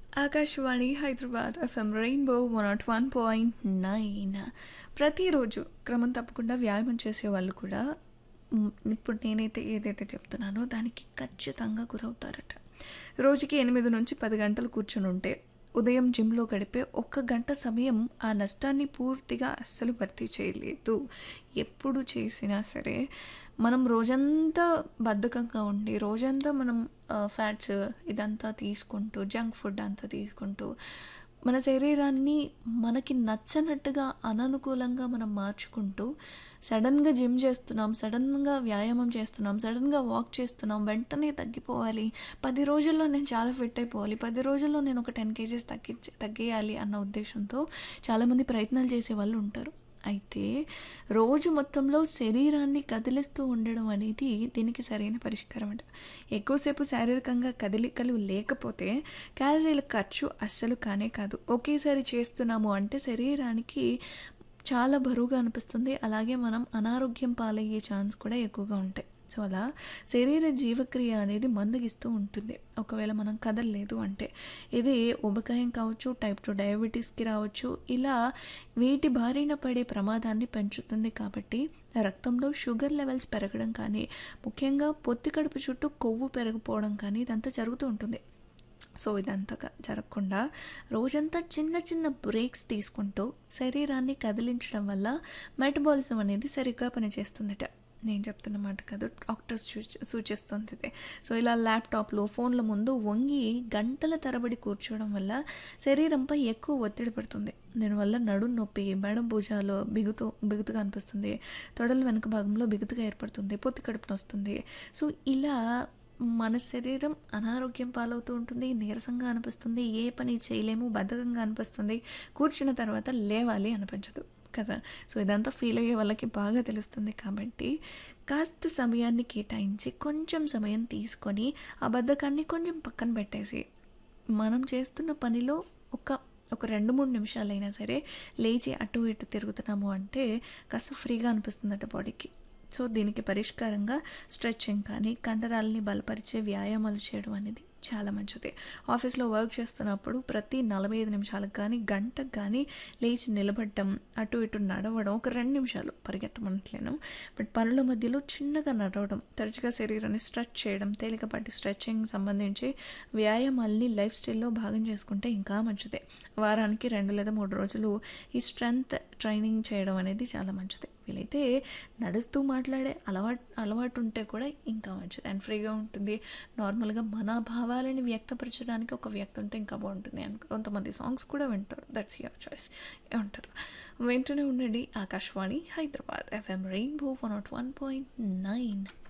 Akashvani Hyderabad FM rainbow one naught one point nine ప్రతిరోజు క్రమం తప్పకుండా వ్యాయామం చేసే వాళ్ళు కూడా మ్, ఇప్పుడు నేనైతే ఏదైతే చెప్తున్నానో దానికి ఖచ్చితంగా గురవుతారట రోజుకి ఎనిమిది నుంచి పది గంటలు కూర్చొని ఉంటే ఉదయం జిమ్లో గడిపే ఒక్క గంట సమయం ఆ నష్టాన్ని పూర్తిగా అస్సలు భర్తీ చేయలేదు ఎప్పుడు చేసినా సరే మనం రోజంతా బద్ధకంగా ఉండి రోజంతా మనం ఫ్యాట్స్ ఇదంతా తీసుకుంటూ జంక్ ఫుడ్ అంతా తీసుకుంటూ మన శరీరాన్ని మనకి నచ్చనట్టుగా అననుకూలంగా మనం మార్చుకుంటూ సడన్గా జిమ్ చేస్తున్నాం సడన్గా వ్యాయామం చేస్తున్నాం సడన్గా వాక్ చేస్తున్నాం వెంటనే తగ్గిపోవాలి పది రోజుల్లో నేను చాలా ఫిట్ అయిపోవాలి పది రోజుల్లో నేను ఒక టెన్ కేజీస్ తగ్గించి తగ్గేయాలి అన్న ఉద్దేశంతో చాలామంది ప్రయత్నాలు చేసే వాళ్ళు ఉంటారు అయితే రోజు మొత్తంలో శరీరాన్ని కదిలిస్తూ ఉండడం అనేది దీనికి సరైన పరిష్కారం అంట ఎక్కువసేపు శారీరకంగా కదలికలు లేకపోతే క్యాలరీల ఖర్చు అస్సలు కానే కాదు ఒకేసారి చేస్తున్నాము అంటే శరీరానికి చాలా బరువుగా అనిపిస్తుంది అలాగే మనం అనారోగ్యం పాలయ్యే ఛాన్స్ కూడా ఎక్కువగా ఉంటాయి సో అలా శరీర జీవక్రియ అనేది మందగిస్తూ ఉంటుంది ఒకవేళ మనం కదలలేదు అంటే ఇది ఉబకాయం కావచ్చు టైప్ టూ డయాబెటీస్కి రావచ్చు ఇలా వీటి బారిన పడే ప్రమాదాన్ని పెంచుతుంది కాబట్టి రక్తంలో షుగర్ లెవెల్స్ పెరగడం కానీ ముఖ్యంగా పొత్తి కడుపు చుట్టూ కొవ్వు పెరిగిపోవడం కానీ ఇదంతా జరుగుతూ ఉంటుంది సో ఇదంతా క- జరగకుండా రోజంతా చిన్న చిన్న బ్రేక్స్ తీసుకుంటూ శరీరాన్ని కదిలించడం వల్ల మెటబాలిజం అనేది సరిగ్గా పనిచేస్తుందట నేను చెప్తున్న మాట కాదు డాక్టర్స్ సూచ సూచిస్తుంది ఇది సో ఇలా ల్యాప్టాప్లో ఫోన్ల ముందు వంగి గంటల తరబడి కూర్చోవడం వల్ల శరీరంపై ఎక్కువ ఒత్తిడి పడుతుంది దీనివల్ల నడుం నొప్పి మెడ భుజాలు బిగుతు బిగుతుగా అనిపిస్తుంది తొడల వెనుక భాగంలో బిగుతుగా ఏర్పడుతుంది పొత్తి కడుపున వస్తుంది సో ఇలా మన శరీరం అనారోగ్యం పాలవుతూ ఉంటుంది నీరసంగా అనిపిస్తుంది ఏ పని చేయలేము బద్ధకంగా అనిపిస్తుంది కూర్చున్న తర్వాత లేవాలి అనిపించదు కదా సో ఇదంతా ఫీల్ అయ్యే వాళ్ళకి బాగా తెలుస్తుంది కాబట్టి కాస్త సమయాన్ని కేటాయించి కొంచెం సమయం తీసుకొని ఆ బద్ధకాన్ని కొంచెం పక్కన పెట్టేసి మనం చేస్తున్న పనిలో ఒక ఒక రెండు మూడు నిమిషాలైనా సరే లేచి అటు ఇటు తిరుగుతున్నాము అంటే కాస్త ఫ్రీగా అనిపిస్తుందట బాడీకి సో దీనికి పరిష్కారంగా స్ట్రెచ్చింగ్ కానీ కండరాలని బలపరిచే వ్యాయామాలు చేయడం అనేది చాలా మంచిది ఆఫీస్లో వర్క్ చేస్తున్నప్పుడు ప్రతి నలభై ఐదు నిమిషాలకు కానీ గంటకు కానీ లేచి నిలబడడం అటు ఇటు నడవడం ఒక రెండు నిమిషాలు పరిగెత్తమనట్లేను బట్ పనుల మధ్యలో చిన్నగా నడవడం తరచుగా శరీరాన్ని స్ట్రెచ్ చేయడం తేలికపాటి స్ట్రెచ్చింగ్ సంబంధించి వ్యాయామాల్ని లైఫ్ స్టైల్లో భాగం చేసుకుంటే ఇంకా మంచిదే వారానికి రెండు లేదా మూడు రోజులు ఈ స్ట్రెంగ్త్ ట్రైనింగ్ చేయడం అనేది చాలా మంచిది వీలైతే నడుస్తూ మాట్లాడే అలవాటు అలవాటు ఉంటే కూడా ఇంకా మంచిది అండ్ ఫ్రీగా ఉంటుంది నార్మల్గా మన భావాలని వ్యక్తపరచడానికి ఒక వ్యక్తి ఉంటే ఇంకా బాగుంటుంది అండ్ కొంతమంది సాంగ్స్ కూడా వింటారు దట్స్ యువర్ చాయిస్ ఏమంటారు వింటూనే ఉండండి Akashvani Hyderabad FM rainbow one naught one point nine